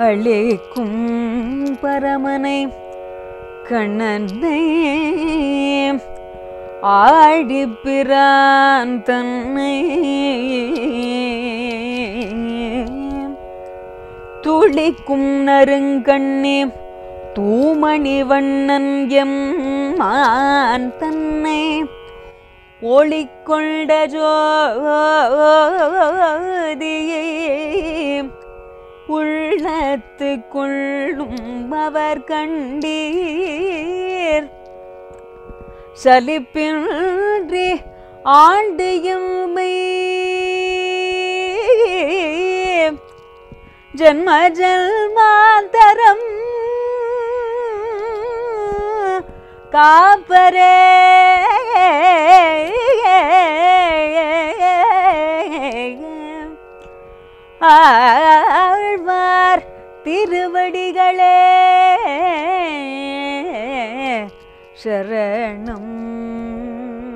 அளிக்கும் பரமனை கண்ணனை ஆடிப்பிரான் தன்னை துளிக்கும் நறுங்கண்ணே தூமணி வண்ணன் எம் மான் தன்னை ஒளிக்கொண்ட ஜோதியை உள்ளத்து கொள்ளும் அவர் கண்டீர் சலிப்பின்றி ஆண்டு எம்மை ஜன்ம ஜன்மாந்தரம் காப்பரே ஆழ்வார் திருவடிகளே சரணம்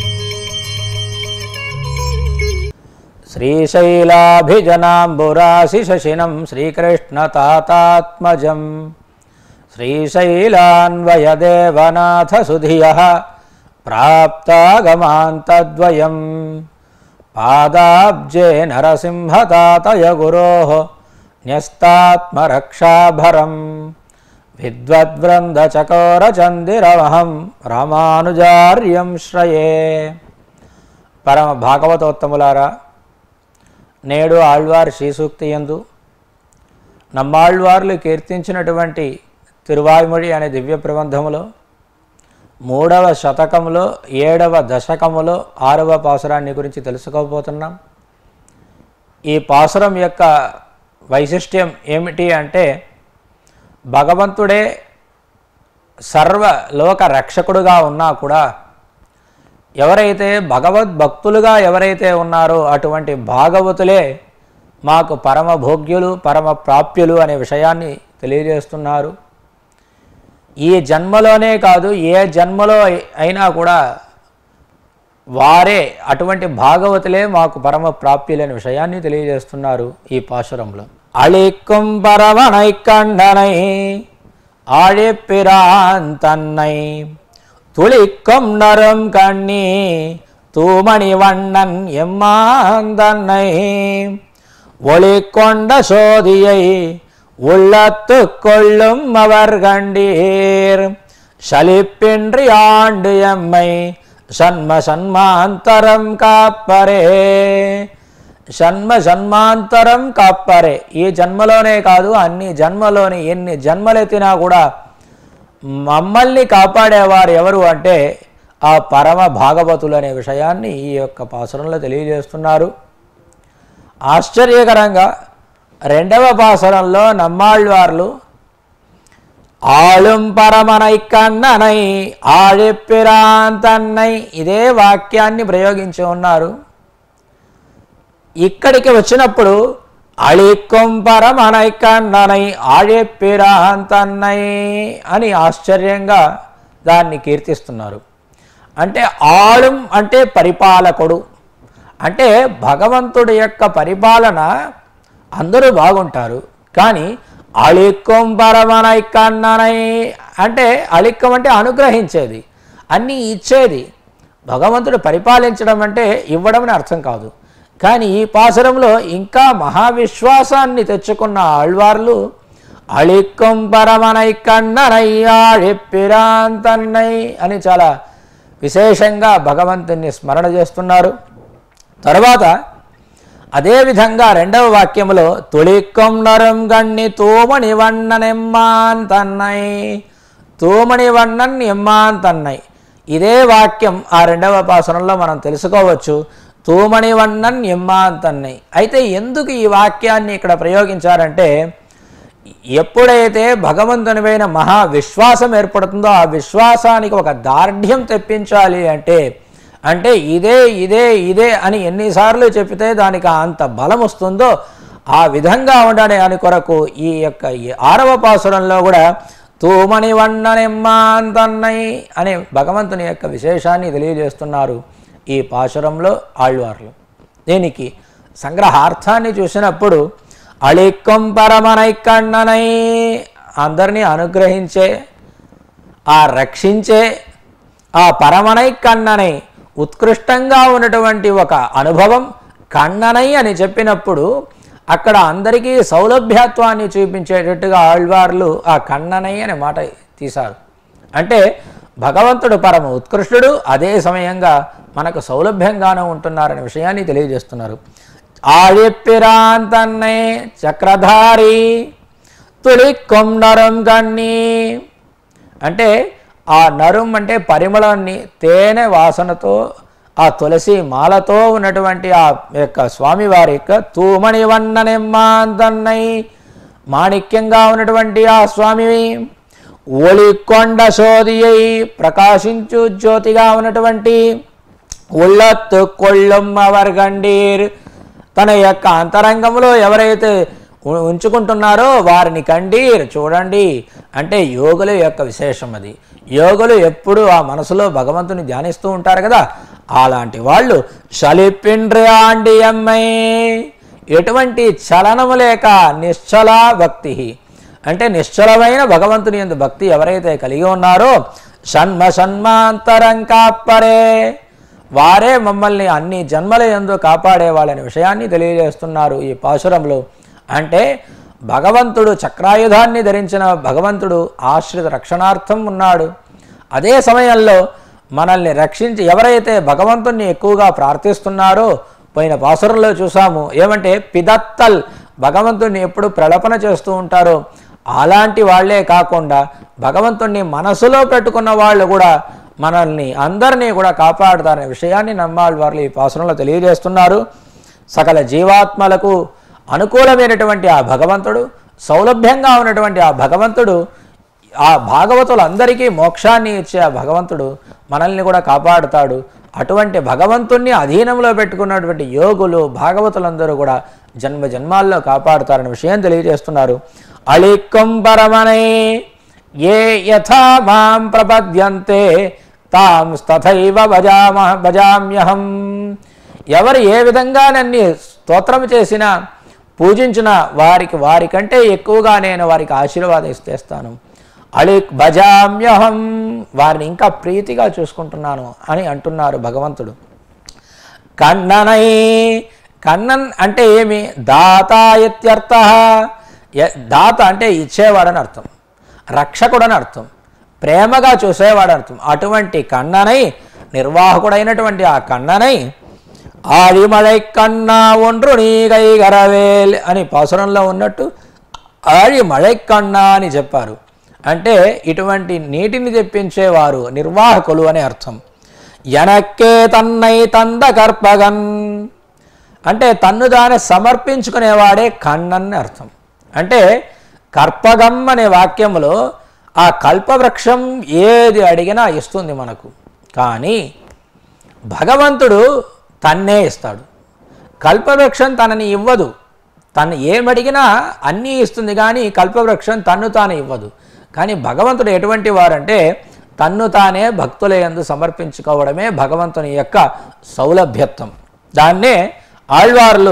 श्रीशैलाभिजनाम्बुराशिशशिनं श्रीकृष्णतातात्मजं श्रीशैलान्वयदेवनाथसुधियः प्राप्तागमान्तद्वयं पादाब्जे नरसिंहतातय गुरोः न्यस्तात्मरक्षाभरं विद्वद्वृन्दचकोरचन्दिरमहं रामानुजार्यं श्रये పరమ భాగవతోత్తములారా నేడు ఆళ్వార్ శ్రీసూక్తి యందు నమ్మాళ్వార్లు కీర్తించినటువంటి తిరువాయుమొഴി అనే దివ్య ప్రబంధములో మూడవ శతకములో ఏడవ దశకములో ఆరవ పాసురాన్ని గురించి తెలుసుకోబోతున్నాం ఈ పాసురం యొక్క వైశిష్ట్యం ఏమిటి అంటే భగవంతుడే సర్వ లోక రక్షకుడుగా ఉన్నా కూడా ఎవరైతే భగవద్భక్తులుగా ఎవరైతే ఉన్నారో అటువంటి భాగవతులే మాకు పరమ భోగ్యులు పరమ ప్రాప్యులు అనే విషయాన్ని తెలియజేస్తున్నారు ఈ జన్మలోనే కాదు ఏ జన్మలో అయినా కూడా వారే అటువంటి భాగవతులే మాకు పరమ ప్రాప్యులైన విషయాన్ని తెలియజేస్తున్నారు ఈ పాశురంలో అళిక్కుం పరమనై కండనై ஆழிப்பிரான் தன்னை துளிக்கும் நரும் கண்ணி தூமணி வண்ணன் எம்மான் தன்னை ஒளி கொண்ட சோதியை உள்ளத்து கொள்ளும் அவர் கண்டீர் சலிப்பின்றி ஆண்டு எம்மை சன்ம சன்மாந்தரம் காப்பரே జన్మ జన్మాంతరం కాప్పరే ఈ జన్మలోనే కాదు అన్ని జన్మలోని ఎన్ని జన్మలెత్తినా కూడా మమ్మల్ని కాపాడేవారు ఎవరు అంటే ఆ పరమ భాగవతులు అనే విషయాన్ని ఈ యొక్క పాసురంలో తెలియజేస్తున్నారు ఆశ్చర్యకరంగా రెండవ పాసురంలో నమ్మాళ్ళవార్లు ఆళుం పరమనై కన్ననై ఆழிప్పిరాంతన్నై ఇదే వాక్యాన్ని ప్రయోగించి ఉన్నారు ఇక్కడికి వచ్చినప్పుడు అళిక్కుం పరమనై కన్ననై ఆழிప్పిరాంతన్నై అని ఆశ్చర్యంగా దాన్ని కీర్తిస్తున్నారు అంటే ఆళుం అంటే పరిపాలకుడు అంటే భగవంతుడి యొక్క పరిపాలన అందరూ బాగుంటారు కానీ అళిక్కం పరమనై కన్ననై అంటే అళిక్కం అంటే అనుగ్రహించేది అన్నీ ఇచ్చేది భగవంతుడు పరిపాలించడం అంటే ఇవ్వడం అని అర్థం కాదు కానీ ఈ పాసురంలో ఇంకా మహావిశ్వాసాన్ని తెచ్చుకున్న ఆళ్వార్లు అళిక్కం పరమనై కన్ననయ్యాళిప్పిరాంతన్నై అని చాలా విశేషంగా భగవంతుని స్మరణ చేస్తున్నారు తర్వాత అదేవిధంగా రెండవ వాక్యములో తొలిక్కం నరం గణ్ణి తూమణి వన్ననెమ్మాన్ తన్నై తూమణి వన్నన్ ఎమ్మాన్ తన్నై ఇదే వాక్యం ఆ రెండవ పాసనంలో మనం తెలుసుకోవచ్చు తూమణి వన్నన్ ఎమ్మాన్ తన్నై అయితే ఎందుకు ఈ వాక్యాన్ని ఇక్కడ ప్రయోగించారంటే ఎప్పుడైతే భగవంతునిపైన మహా విశ్వాసం ఏర్పడుతుందో ఆ విశ్వాసానికి ఒక దార్ఢ్యం తెప్పించాలి అంటే అంటే ఇదే ఇదే ఇదే అని ఎన్నిసార్లు చెప్తే దానికి అంత బలం వస్తుందో ఆ విధంగా ఉండని అని కొరకు ఈ యొక్క ఈ ఆరవ పాసురంలో కూడా తూమణి వన్ననెమ్మాంతన్నై అనే భగవంతుని యొక్క విశేషాన్ని తెలియజేస్తున్నారు ఈ పాశురంలో ఆళ్వార్లు దీనికి సంగ్రహార్థాన్ని చూసినప్పుడు అళిక్కం పరమనై కన్ననై అందరినీ అనుగ్రహించే ఆ రక్షించే ఆ పరమనై కన్ననై ఉత్కృష్టంగా ఉన్నటువంటి ఒక అనుభవం కన్ననై అని చెప్పినప్పుడు అక్కడ అందరికీ సౌలభ్యత్వాన్ని చూపించేటట్టుగా ఆళ్వార్లు ఆ కన్ననై అనే మాట తీశారు అంటే భగవంతుడు పరమ ఉత్కృష్టుడు అదే సమయంగా మనకు సౌలభ్యంగానూ ఉంటున్నారనే విషయాన్ని తెలియజేస్తున్నారు ఆழிప్పిరాంతన్నే చక్రధారి తులి కొండరం కన్నీ అంటే ఆ నరుం అంటే పరిమళాన్ని తేనె వాసనతో ఆ తులసి మాలతో ఉన్నటువంటి ఆ యొక్క స్వామివారి యొక్క తూమణి వన్ననెమ్మాంతన్నై మాణిక్యంగా ఉన్నటువంటి ఆ స్వామి ఒళికొండ శోధి అయి ప్రకాశించు జ్యోతిగా ఉన్నటువంటి ఉళ్ళత్తు కొళ్ళమ్మ వర్గండీర్ తన యొక్క అంతరంగంలో ఎవరైతే ఉ- ఉంచుకుంటున్నారో వారిని కండీర్ చూడండి అంటే యోగుల యొక్క విశేషం అది యోగులు ఎప్పుడు ఆ మనసులో భగవంతుని ధ్యానిస్తూ ఉంటారు కదా అలాంటి వాళ్ళు శలిపిండ్రాండి అమ్మై ఎటువంటి చలనము లేక నిశ్చల భక్తి అంటే నిశ్చలమైన భగవంతుని ఎందు భక్తి ఎవరైతే కలిగి ఉన్నారో షణ్మ షణ్మాంతరం కాపరే వారే మమ్మల్ని అన్ని జన్మల ఎందు కాపాడే వాళ్ళని విషయాన్ని తెలియజేస్తున్నారు ఈ పాశురంలో అంటే భగవంతుడు చక్రాయుధాన్ని ధరించిన భగవంతుడు ఆశ్రిత రక్షణార్థం ఉన్నాడు అదే సమయంలో మనల్ని రక్షించి ఎవరైతే భగవంతుణ్ణి ఎక్కువగా ప్రార్థిస్తున్నారో పోయిన పాసురంలో చూసాము ఏమంటే పిదత్తల్ భగవంతుణ్ణి ఎప్పుడు ప్రళపన చేస్తూ ఉంటారో అలాంటి వాళ్ళే కాకుండా భగవంతుణ్ణి మనసులో పెట్టుకున్న వాళ్ళు కూడా మనల్ని అందరినీ కూడా కాపాడుతారనే విషయాన్ని నమ్మాలి వాళ్ళు ఈ పాసురంలో తెలియజేస్తున్నారు సకల జీవాత్మలకు అనుకూలమైనటువంటి ఆ భగవంతుడు సౌలభ్యంగా ఉన్నటువంటి ఆ భగవంతుడు ఆ భాగవతులందరికీ మోక్షాన్ని ఇచ్చే ఆ భగవంతుడు మనల్ని కూడా కాపాడుతాడు అటువంటి భగవంతుణ్ణి అధీనంలో పెట్టుకున్నటువంటి యోగులు భాగవతులందరూ కూడా జన్మ జన్మాల్లో కాపాడుతారనే విషయం తెలియజేస్తున్నారు అళిక్కం పరమనే ఏ యథా మాం ప్రపద్యంతే తాం తథైవ భజామ భజామ్యహం ఎవరు ఏ విధంగా నన్ను స్తోత్రం చేసినా పూజించిన వారికి వారికంటే ఎక్కువగా నేను వారికి ఆశీర్వాదం ఇస్తేస్తాను అళిక్ భజామ్యహం వారిని ఇంకా ప్రీతిగా చూసుకుంటున్నాను అని అంటున్నారు భగవంతుడు కన్ననై కన్నన్ అంటే ఏమి దాత ఇత్యర్థ య- దాత అంటే ఇచ్చేవాడని అర్థం రక్షకుడని అర్థం ప్రేమగా చూసేవాడని అర్థం అటువంటి కన్ననై నిర్వాహకుడైనటువంటి ఆ కన్ననై ఆడిమళై కన్నా ఒండ్రు నీగై గరవేల్ అని పాసురంలో ఉన్నట్టు ఆడి మழை కన్నా అని చెప్పారు అంటే ఇటువంటి నీటిని తెప్పించేవారు నిర్వాహకులు అనే అర్థం ఎనక్కే తన్నై తంద కర్పగన్ అంటే తన్ను తానే సమర్పించుకునేవాడే కన్నన్ అర్థం అంటే కర్పగం అనే వాక్యంలో ఆ కల్పవృక్షం ఏది అడిగినా ఇస్తుంది మనకు కానీ భగవంతుడు తన్నే ఇస్తాడు కల్పవృక్షం తనని ఇవ్వదు తను ఏమడిగినా అన్నీ ఇస్తుంది కానీ కల్పవృక్షం తన్ను తాను ఇవ్వదు కానీ భగవంతుడు ఎటువంటి వారంటే తన్ను తానే భక్తుల యందు సమర్పించుకోవడమే భగవంతుని యొక్క సౌలభ్యత్వం దాన్నే ఆళ్వార్లు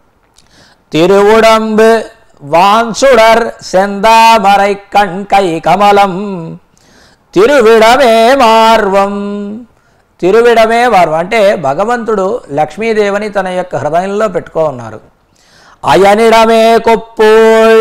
திருவுடம்பு வான்சுடர் செந்தாமரை கண் கை கமலம் తిరువిడమే మార్వం తిరువిడమే మార్వం అంటే భగవంతుడు లక్ష్మీదేవిని తన యొక్క హృదయంలో పెట్టుకో ఉన్నారు అయనిడమే కొప్పుల్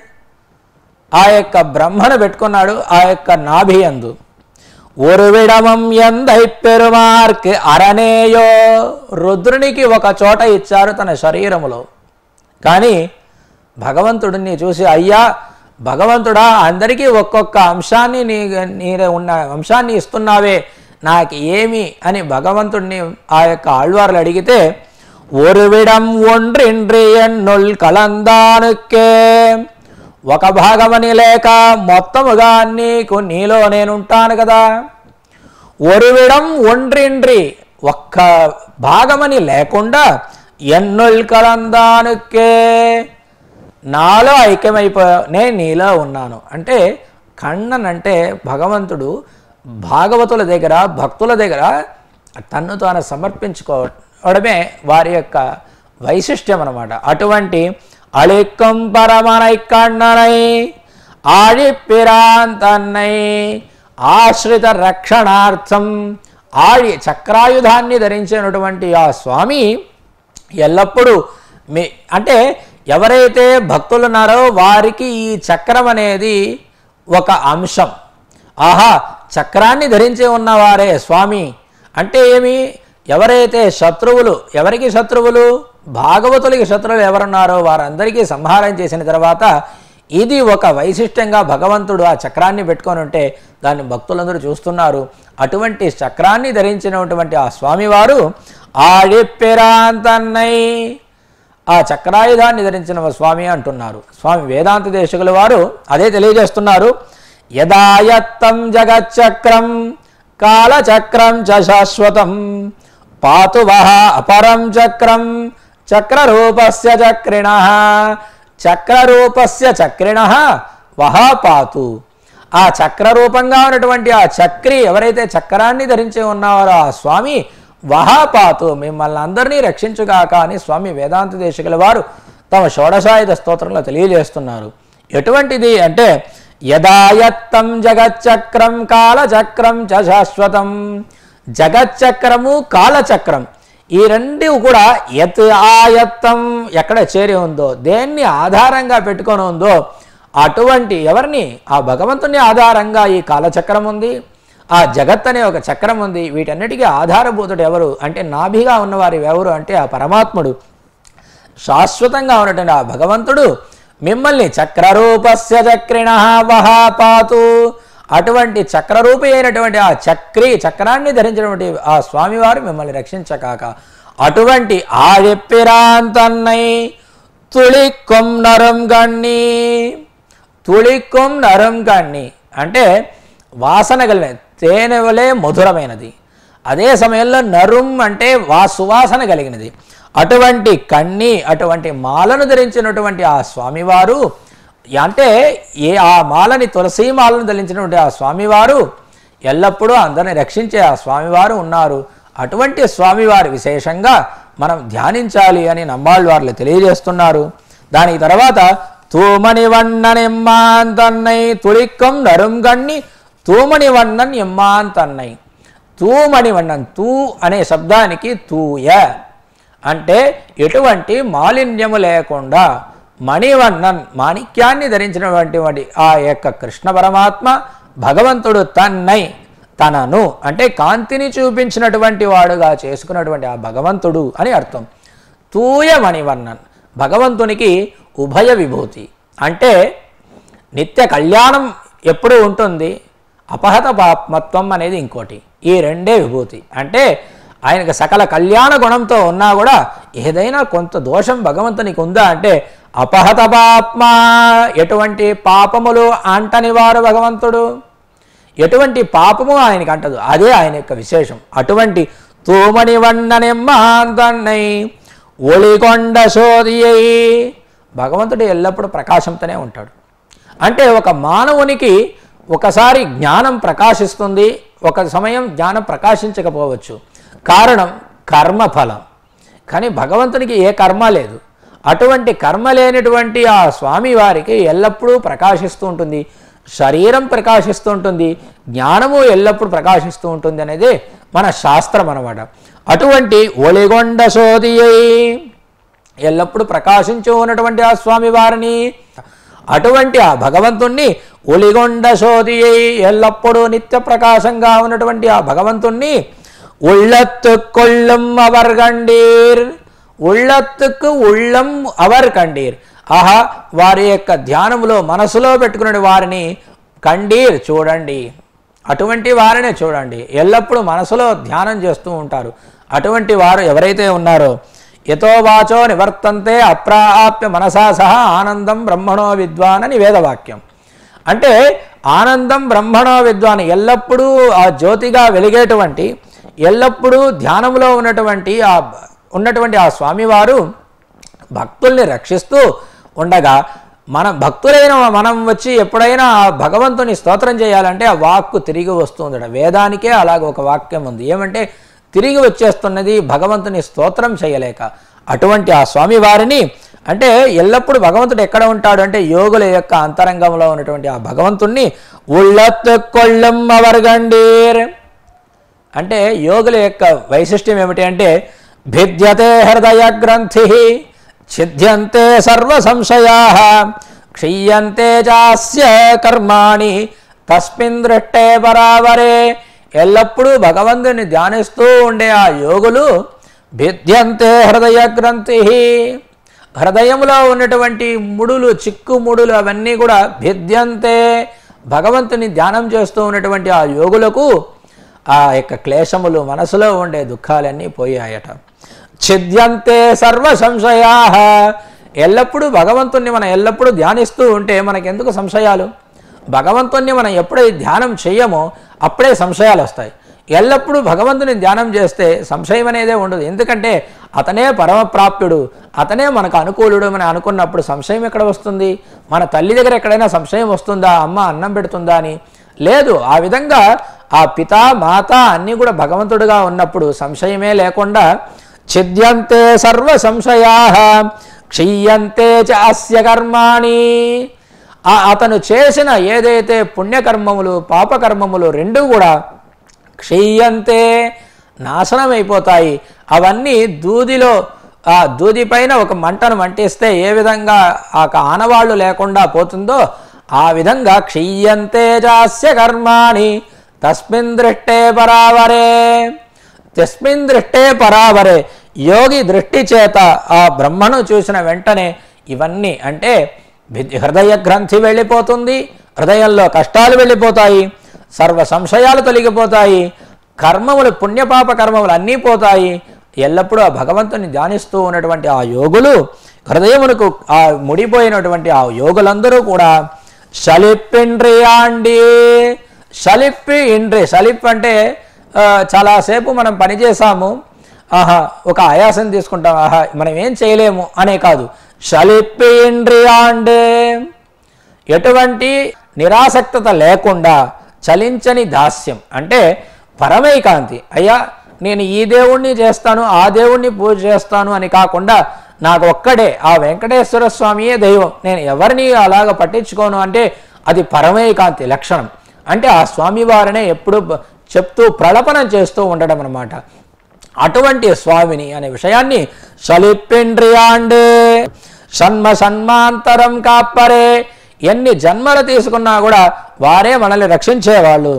ఆ యొక్క బ్రహ్మను పెట్టుకున్నాడు ఆ యొక్క నాభి అందు ఒరువిడమం ఎందై పెరుమార్క్ అరణేయో రుద్రునికి ఒక చోట ఇచ్చారు తన శరీరములో కానీ భగవంతుడిని చూసి అయ్యా భగవంతుడా అందరికీ ఒక్కొక్క అంశాన్ని నీ నీ ఉన్న అంశాన్ని ఇస్తున్నావే నాకు ఏమి అని భగవంతుడిని ఆ యొక్క ఆళ్వార్లు అడిగితే ఒరువిడం ఒండ్రిండ్రి ఎన్నుల్ కలందానుకే ఒక భాగమని లేక మొత్తముగా నీకు నీలో నేనుంటాను కదా ఒరువిడం ఒండ్రిండ్రి ఒక్క భాగమని లేకుండా ఎన్నుల్ కలందానుకే నాలో ఐక్యమైపోయా నేను నీలో ఉన్నాను అంటే కണ്ണన్ అంటే భగవంతుడు భాగవతుల దగ్గర భక్తుల దగ్గర తన్ను తాను సమర్పించుకోవడమే వారి యొక్క వైశిష్ట్యం అన్నమాట అటువంటి அழிக்கும் பரமனை கண்ணனை ஆழிப்பிரான் தன்னை ఆశ్రిత రక్షణార్థం ఆడి చక్రాయుధాన్ని ధరించినటువంటి ఆ స్వామి ఎల్లప్పుడూ మీ అంటే ఎవరైతే భక్తులు ఉన్నారో వారికి ఈ చక్రం అనేది ఒక అంశం ఆహా చక్రాన్ని ధరించి ఉన్నవారే స్వామి అంటే ఏమి ఎవరైతే శత్రువులు ఎవరికి శత్రువులు భాగవతులకి శత్రువులు ఎవరున్నారో వారందరికీ సంహారం చేసిన తర్వాత ఇది ఒక వైశిష్టంగా భగవంతుడు ఆ చక్రాన్ని పెట్టుకొని ఉంటే దాన్ని భక్తులందరూ చూస్తున్నారు అటువంటి చక్రాన్ని ధరించినటువంటి ఆ స్వామివారు ఆడిప్పిరాంతన్నై ఆ చక్రాయుధాన్ని ధరించిన స్వామి అంటున్నారు స్వామి వేదాంత దేశకుల వారు అదే తెలియజేస్తున్నారు యదాయత్తం జగచ్చక్రం కాలచక్రం చ శాశ్వతం పాతు వహ అపరం చక్రం చక్రరూపస్య చక్రిణ చక్రరూపస్య చక్రిణ వహ పాతు ఆ చక్రరూపంగా ఉన్నటువంటి ఆ చక్రి ఎవరైతే చక్రాన్ని ధరించి ఉన్నారో ఆ స్వామి వహాపాతు మిమ్మల్ని అందరినీ రక్షించుగాక అని స్వామి వేదాంత దేశికుల వారు తమ షోడశాయుధ స్తోత్రంలో తెలియజేస్తున్నారు ఎటువంటిది అంటే యదాయత్తం జగచ్చక్రం కాలచక్రం చ శాశ్వతం జగచ్చక్రము కాలచక్రం ఈ రెండు కూడా యత్ ఆయత్తం ఎక్కడ చేరి ఉందో దేన్ని ఆధారంగా పెట్టుకొని ఉందో అటువంటి ఎవరిని ఆ భగవంతుని ఆధారంగా ఈ కాలచక్రం ఉంది ఆ జగత్ అనే ఒక చక్రం ఉంది వీటన్నిటికీ ఆధారభూతుడు ఎవరు అంటే నాభిగా ఉన్నవారు ఎవరు అంటే ఆ పరమాత్ముడు శాశ్వతంగా ఉన్నటువంటి ఆ భగవంతుడు మిమ్మల్ని చక్రరూపస్య చక్రిణ వహాపాతు అటువంటి చక్రరూపి అయినటువంటి ఆ చక్రి చక్రాన్ని ధరించినటువంటి ఆ స్వామివారు మిమ్మల్ని రక్షించకాక అటువంటి ఆడెప్పిరాంతన్నై తుళిక్కొం నరం గణ్ణి తుళిక్కొం నరం గణ్ణి అంటే వాసన కలిగిన తేనె వలె మధురమైనది అదే సమయంలో నరుం అంటే వా సువాసన కలిగినది అటువంటి కన్ని అటువంటి మాలను ధరించినటువంటి ఆ స్వామివారు అంటే ఏ ఆ మాలని తులసి మాలను ధరించినటువంటి ఆ స్వామివారు ఎల్లప్పుడూ అందరిని రక్షించే ఆ స్వామివారు ఉన్నారు అటువంటి స్వామివారి విశేషంగా మనం ధ్యానించాలి అని నమ్మాళ్ళు వారు తెలియజేస్తున్నారు దానికి తర్వాత తూమణి వన్నన్ ఎమ్మాన్ తన్నై తుళిక్కం నరుం గణ్ణి తూమణి వన్నన్ ఎమ్మాన్ తన్నై తూమణి వన్నన్ తూ అనే శబ్దానికి తూయ అంటే ఎటువంటి మాలిన్యము లేకుండా మణివన్నన్ మాణిక్యాన్ని ధరించినటువంటి వాడి ఆ యొక్క కృష్ణ పరమాత్మ భగవంతుడు తన్నై తనను అంటే కాంతిని చూపించినటువంటి వాడుగా చేసుకున్నటువంటి ఆ భగవంతుడు అని అర్థం తూయ మణివర్ణన్ భగవంతునికి ఉభయ విభూతి అంటే నిత్య కళ్యాణం ఎప్పుడు ఉంటుంది అపహత పాప్మత్వం అనేది ఇంకోటి ఈ రెండే విభూతి అంటే ఆయనకు సకల కళ్యాణ గుణంతో ఉన్నా కూడా ఏదైనా కొంత దోషం భగవంతునికి ఉందా అంటే అపహత పాప్మ ఎటువంటి పాపములు అంటని వారు భగవంతుడు ఎటువంటి పాపము ఆయనకి అంటదు అదే ఆయన యొక్క విశేషం అటువంటి తూమణి వన్ననెమ్మాంతన్నై ఒళికొండ సోదియై భగవంతుడు ఎల్లప్పుడూ ప్రకాశంతోనే ఉంటాడు అంటే ఒక మానవునికి ఒకసారి జ్ఞానం ప్రకాశిస్తుంది ఒక సమయం జ్ఞానం ప్రకాశించకపోవచ్చు కారణం కర్మఫలం కానీ భగవంతునికి ఏ కర్మ లేదు అటువంటి కర్మ లేనటువంటి ఆ స్వామి వారికి ఎల్లప్పుడూ ప్రకాశిస్తూ ఉంటుంది శరీరం ప్రకాశిస్తూ ఉంటుంది జ్ఞానము ఎల్లప్పుడూ ప్రకాశిస్తూ ఉంటుంది అనేది మన శాస్త్రం అనమాట అటువంటి ఒలిగొండ సోదియై ఎల్లప్పుడూ ప్రకాశించు ఉన్నటువంటి ఆ స్వామి వారిని అటువంటి ఆ భగవంతుణ్ణి ఒలిగొండ సోదియై ఎల్లప్పుడూ నిత్య ప్రకాశంగా ఉన్నటువంటి ఆ భగవంతుణ్ణి ఉళ్ళత్తు కొళ్ళం అవర్ కండీర్ ఉళ్ళత్తుకు ఉళ్ళం అవర్ కండీర్ ఆహా వారి యొక్క ధ్యానములో మనసులో పెట్టుకున్న వారిని కండీర్ చూడండి అటువంటి వారినే చూడండి ఎల్లప్పుడూ మనసులో ధ్యానం చేస్తూ ఉంటారు అటువంటి వారు ఎవరైతే ఉన్నారో యతో వాచో నివర్తంతే అప్రాప్య మనసా సహా ఆనందం బ్రహ్మణో విద్వాన్ అని వేదవాక్యం అంటే ఆనందం బ్రహ్మణో విద్వాన్ ఎల్లప్పుడూ ఆ జ్యోతిగా వెలిగేటువంటి ఎల్లప్పుడూ ధ్యానంలో ఉన్నటువంటి ఆ ఉన్నటువంటి ఆ స్వామివారు భక్తుల్ని రక్షిస్తూ ఉండగా మన భక్తులైన మనం వచ్చి ఎప్పుడైనా ఆ భగవంతుని స్తోత్రం చేయాలంటే ఆ వాక్కు తిరిగి వస్తుంది వేదానికే అలాగ ఒక వాక్యం ఉంది ఏమంటే తిరిగి వచ్చేస్తున్నది భగవంతుని స్తోత్రం చేయలేక అటువంటి ఆ స్వామివారిని అంటే ఎల్లప్పుడూ భగవంతుడు ఎక్కడ ఉంటాడు అంటే యోగుల యొక్క అంతరంగంలో ఉన్నటువంటి ఆ భగవంతుణ్ణి ఉళ్ళత్తు కొళ్ళం అవర్గండీర్ అంటే యోగుల యొక్క వైశిష్ట్యం ఏమిటి అంటే భిద్యతే హృదయ గ్రంథి ఛిద్యంతే సర్వ సంశయా క్షీయంతే చాస్య కర్మాణి తస్మిన్ దృష్టే పరావరే ఎల్లప్పుడూ భగవంతుని ధ్యానిస్తూ ఉండే ఆ యోగులు భిద్యంతే హృదయ గ్రంథి హృదయంలో ఉన్నటువంటి ముడులు చిక్కు ముడులు అవన్నీ కూడా భిద్యంతే భగవంతుని ధ్యానం చేస్తూ ఉన్నటువంటి ఆ యోగులకు ఆ యొక్క క్లేశములు మనసులో ఉండే దుఃఖాలన్నీ పోయాయట ఛిద్యంతే సర్వ సంశయా ఎల్లప్పుడూ భగవంతుణ్ణి మనం ఎల్లప్పుడూ ధ్యానిస్తూ ఉంటే మనకెందుకు సంశయాలు భగవంతుణ్ణి మనం ఎప్పుడైతే ధ్యానం చెయ్యమో అప్పుడే సంశయాలు వస్తాయి ఎల్లప్పుడూ భగవంతుని ధ్యానం చేస్తే సంశయం అనేదే ఉండదు ఎందుకంటే అతనే పరమప్రాప్యుడు అతనే మనకు అనుకూలుడు అని అనుకున్నప్పుడు సంశయం ఎక్కడ వస్తుంది మన తల్లి దగ్గర ఎక్కడైనా సంశయం వస్తుందా అమ్మ అన్నం పెడుతుందా అని లేదు ఆ విధంగా ఆ పిత మాత అన్నీ కూడా భగవంతుడుగా ఉన్నప్పుడు సంశయమే లేకుండా ఛిద్యంతే సర్వ సంశయా క్షీయంతే చ అస్య కర్మాణి ఆ అతను చేసిన ఏదైతే పుణ్యకర్మములు పాపకర్మములు రెండూ కూడా క్షీయంతే నాశనం అయిపోతాయి అవన్నీ దూదిలో ఆ దూది పైన ఒక మంటను మంటిస్తే ఏ విధంగా ఆ ఆనవాళ్ళు లేకుండా పోతుందో ఆ విధంగా క్షీయంతే జాస్య కర్మాణి తస్మిన్ దృష్టే పరావరే తస్మిన్ దృష్టే పరావరే యోగి దృష్టి చేత ఆ బ్రహ్మను చూసిన వెంటనే ఇవన్నీ అంటే వి- హృదయ గ్రంథి వెళ్ళిపోతుంది హృదయంలో కష్టాలు వెళ్ళిపోతాయి సర్వ సంశయాలు తొలగిపోతాయి కర్మములు పుణ్యపాప కర్మములు అన్నీ పోతాయి ఎల్లప్పుడూ ఆ భగవంతుని ధ్యానిస్తూ ఉన్నటువంటి ఆ యోగులు హృదయమునకు ఆ ముడిపోయినటువంటి ఆ యోగులందరూ కూడా షలిప్పిండ్రియాండి షలిప్పి ఇండ్రి షలిప్ అంటే ఆ, చాలాసేపు మనం పని చేసాము ఆహా ఒక ఆయాసం తీసుకుంటాం ఆహా మనం ఏం చేయలేము అనే కాదు షలిప్పి ఇండ్రియాండే ఎటువంటి నిరాసక్తత లేకుండా చలించని దాస్యం అంటే పరమైకాంతి అయ్యా నేను ఈ దేవుణ్ణి చేస్తాను ఆ దేవుణ్ణి పూజ చేస్తాను అని కాకుండా నాకు ఒక్కడే ఆ వెంకటేశ్వర స్వామియే దైవం నేను ఎవరిని అలాగ పట్టించుకోను అంటే అది పరమైకాంతి లక్షణం అంటే ఆ స్వామివారినే ఎప్పుడు బ- చెప్తూ ప్రళపనం చేస్తూ ఉండడం అనమాట అటువంటి స్వామిని అనే విషయాన్ని సలిప్పిండ్రియాండే షణ్మ షణ్మాంతరం కాప్పరే ఎన్ని జన్మలు తీసుకున్నా కూడా వారే మనల్ని రక్షించేవాళ్ళు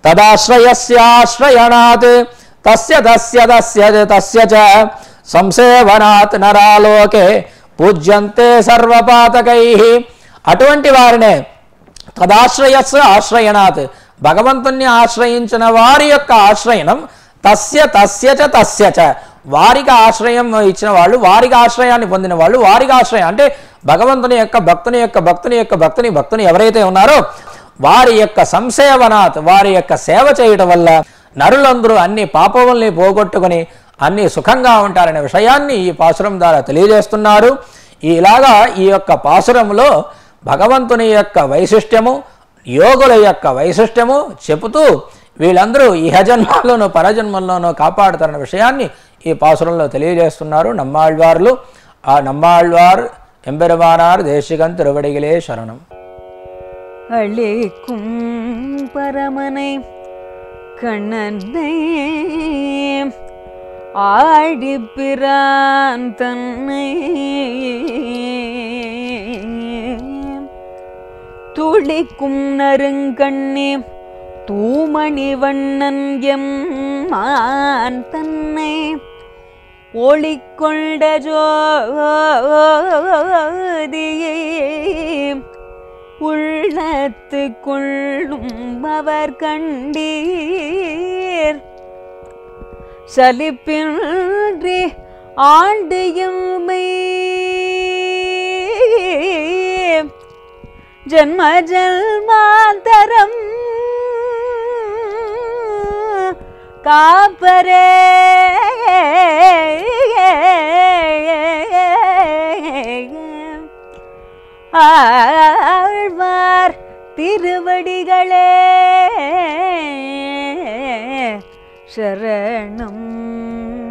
తదాశ్రయస్యాశ్రయణాత్ తస్య తస్య తస్య చ తస్య చ సంసేవనాత్ నరాలోకే పూజ్యంతే సర్వపాతకై అటువంటి వారినే తదాశ్రయస్ ఆశ్రయణాత్ భగవంతుణ్ణి ఆశ్రయించిన వారి యొక్క ఆశ్రయణం తస్య తస్య చ తస్య చ వారికి ఆశ్రయం ఇచ్చిన వాళ్ళు వారికి ఆశ్రయాన్ని పొందిన వాళ్ళు వారికి ఆశ్రయం అంటే భగవంతుని యొక్క భక్తుని యొక్క భక్తుని యొక్క భక్తుని భక్తుని ఎవరైతే ఉన్నారో వారి యొక్క సంసేవనాత్ వారి యొక్క సేవ చేయటం వల్ల నరులందరూ అన్ని పాపముల్ని పోగొట్టుకొని అన్ని సుఖంగా ఉంటారనే విషయాన్ని ఈ పాసురం ద్వారా తెలియజేస్తున్నారు ఇలాగా ఈ యొక్క పాసురంలో భగవంతుని యొక్క వైశిష్ట్యము యోగుల యొక్క వైశిష్ట్యము చెబుతూ వీళ్ళందరూ ఇహజన్మల్లోనూ పరజన్మల్లోనూ కాపాడుతారన్న విషయాన్ని ఈ పాసురంలో తెలియజేస్తున్నారు నమ్మాళ్వార్లు ఆ నమ్మాళ్వార్ ఎంబెరుమానార్ దేశికం తిరువడిగిలే శరణం அழிக்கும் பரமனை கண்ணனை ஆடிப்பிரான் தன்னை துளிக்கும் நறுங்கண்ணே தூமணி வண்ணன் எம் மான் தன்னை ஒளிக்கொண்ட ஜோதியை உள்ளத்து கொள்ளும் அவர் கண்டீர் சலிப்பின்றி ஆண்டு எம்மை ஜன்ம ஜன்மாந்தரம் காப்பரே ஆழ்வார் திருவடிகளே சரணம்